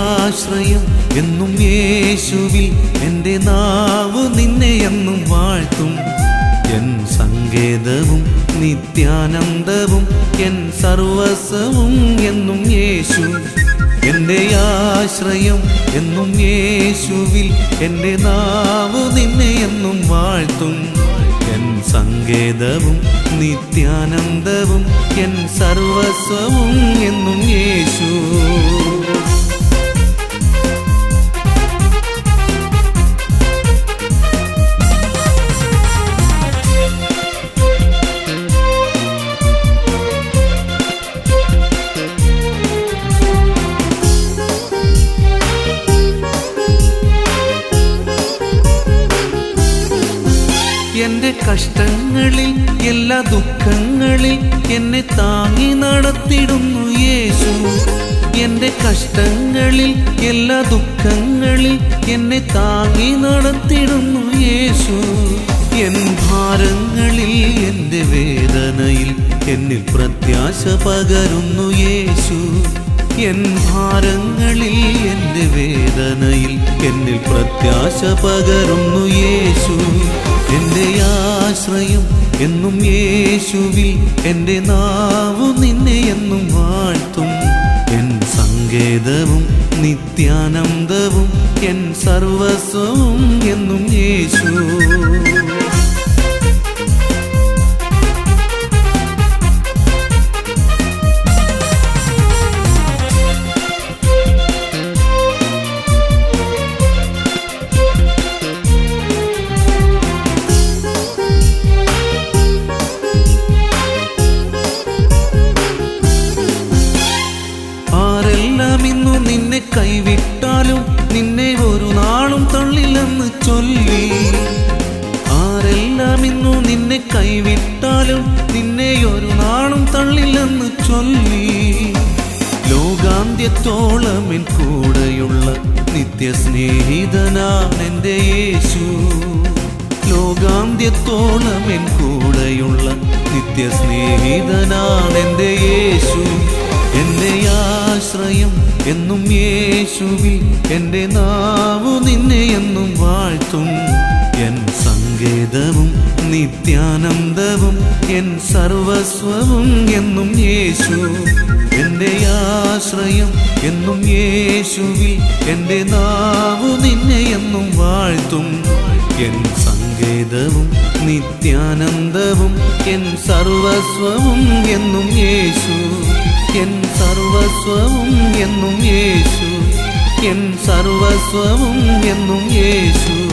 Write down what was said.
ആശ്രയം എന്നും യേശുവിൽ എൻ്റെ നാവ് നിന്നെ എന്നും വാഴ്ത്തും എൻ സങ്കേതവും നിത്യാനന്ദവും എൻ സർവസ്വവും എന്നും യേശു എൻ്റെ ആശ്രയം എന്നും യേശുവിൽ എൻ്റെ നാവ് നിന്നെ എന്നും വാഴ്ത്തും എൻ സങ്കേതവും നിത്യാനന്ദവും എൻ സർവസ്വവും എന്നും യേശു എന്റെ കഷ്ടങ്ങളിൽ എല്ലാ ദുഃഖങ്ങളിൽ എന്നെ താങ്ങി നടത്തിടുന്നു യേശു എന്റെ കഷ്ടങ്ങളിൽ എല്ലാ ദുഃഖങ്ങളിൽ എന്നെ താങ്ങി നടത്തിടുന്നു യേശു എൻ ഭാരങ്ങളിൽ എന്റെ വേദനയിൽ എന്നിൽ പ്രത്യാശ പകരുന്നു യേശു എൻ ഭാരങ്ങളിൽ എന്റെ വേദനയിൽ എന്നിൽ പ്രത്യാശ പകരുന്നു യേശു എന്റെ ആശ്രയം എന്നും യേശുവിൽ എന്റെ നാവു നിന്നെ എന്നും വാഴ്ത്തും എൻ സങ്കേതവും നിത്യാനന്ദവും എൻ സർവസ്വവും എന്നും യേശു ആരെല്ലാം ഇന്നു നിന്നെ കൈവിട്ടാലും നിന്നെ ഒരു നാളും തള്ളില്ലെന്ന് ചൊല്ലി ആരെല്ലാം ഇന്നു നിന്നെ കൈവിട്ടാലും നിന്നെ ഒരു നാളും തള്ളില്ലെന്ന് ചൊല്ലി ലോകാന്ത്യത്തോളം എൻ കൂടെയുള്ള നിത്യസ്നേഹിതനാണ് എൻ്റെ യേശു ലോകാന്ത്യത്തോളം എൻ കൂടെയുള്ള നിത്യസ്നേഹിതനാണ് എൻ്റെ യേശു എൻ്റെ ആശ്രയം എന്നും യേശുവിൽ എൻ്റെ നാവു നിന്നെ എന്നും വാഴ്ത്തും എൻ സങ്കേതവും നിത്യാനന്ദവും എൻ സർവസ്വവും എന്നും യേശു എൻ്റെ ആശ്രയം എന്നും യേശുവിൽ എൻ്റെ നാവു നിന്നെ എന്നും വാഴ്ത്തും എൻ സങ്കേതവും നിത്യാനന്ദവും എൻ സർവസ്വവും എന്നും യേശു എൻ സർവസ്വവും എന്നും യേശു എൻ സർവസ്വവും എന്നും യേശു